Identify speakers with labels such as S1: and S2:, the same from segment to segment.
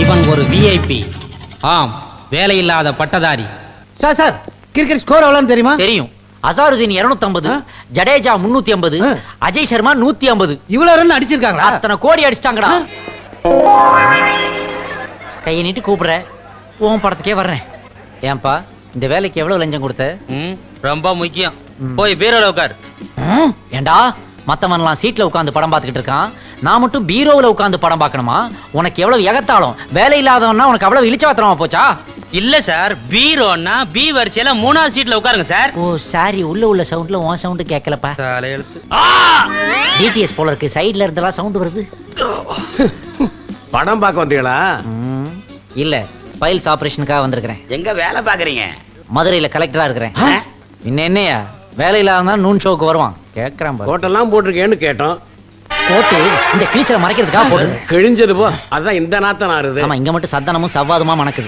S1: இவன் ஒரு விஐபி ஆம் வேலையில்லாத பட்டதாரி
S2: சார் சார் கிரிக்கெட் ஸ்கோர் எவ்வளவுன்னு தெரியுமா
S3: தெரியும் அசாருதீன் 250
S2: ஆ?
S3: ஜடேஜா 350
S2: ஆ.
S3: அஜய் சர்மா 150
S2: இவ்வளவு ரன் அடிச்சிருக்காங்களா
S3: அத்தனை கோடி அடிச்சிட்டாங்கடா கையை நீட்டு கூப்பிடுற உன் படத்துக்கே வர்றேன் ஏன்பா இந்த வேலைக்கு எவ்வளவு லஞ்சம் கொடுத்த
S1: ம், ரொம்ப முக்கியம் போய் பீரோல உட்கார்
S3: ம், ஏண்டா மத்தவன்லாம் சீட்ல உட்கார்ந்து படம் பார்த்துக்கிட்டு இருக்கான் நான் மட்டும் பீரோவுல உட்கார்ந்து படம் பார்க்கணுமா உனக்கு எவ்வளவு எகத்தாலும் வேலை இல்லாதவன்னா உனக்கு அவ்வளவு இழிச்சவாத்திரமா போச்சா
S1: இல்ல சார் பீரோன்னா பி வரிசையில மூணாவது சீட்ல உட்காருங்க சார்
S3: ஓ சாரி உள்ள உள்ள சவுண்ட்ல உன் சவுண்ட் கேட்கலப்பா
S1: தலையெழுத்து
S3: டிடிஎஸ் போல இருக்கு சைடுல இருந்தெல்லாம் சவுண்ட் வருது
S4: படம் பார்க்க வந்தீங்களா
S3: ம், இல்ல ஃபைல்ஸ் ஆபரேஷனுக்காக வந்திருக்கிறேன்
S4: எங்க வேலை பாக்குறீங்க
S3: மதுரையில கலெக்டரா இருக்கிறேன் இன்ன என்னையா வேலை இல்லாத நூன் ஷோக்கு வருவான் கேக்குறான் பாரு.
S4: கோட்டெல்லாம் போட்டிருக்கேன்னு கேட்டோம்
S3: போட்டு இந்த கிளீசரை மறைக்கிறதுக்காக போட்டு
S4: கிழிஞ்சது போ அதான் இந்த நாத்தம் ஆறுது
S3: ஆமா இங்க மட்டும் சத்தனமும் சவ்வாதுமா மணக்குது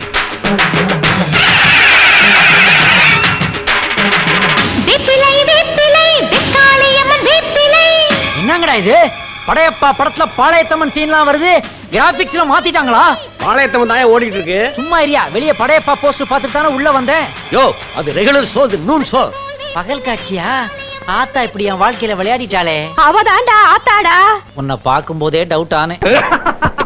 S5: வேப்பிலை வேப்பிலை வெக்காளியம்மன் வேப்பிலை
S3: என்னங்கடா இது படையப்பா படத்துல பாளையத்தம்மன் சீன்லாம் வருது கிராபிக்ஸ்ல மாத்திட்டாங்களா
S4: பாளையத்தம் தான் ஓடிட்டு இருக்கு
S3: சும்மா இரியா வெளிய படையப்பா போஸ்டர் பார்த்துட்டு தானே உள்ள வந்தேன்
S4: யோ அது ரெகுலர் ஷோ இது நூன் ஷோ
S3: பகல் காட்சியா ஆத்தா இப்படி என் வாழ்க்கையில விளையாடிட்டாளே
S5: அவதாண்டா ஆத்தாடா
S3: உன்னை பார்க்கும் போதே டவுட் ஆனேன்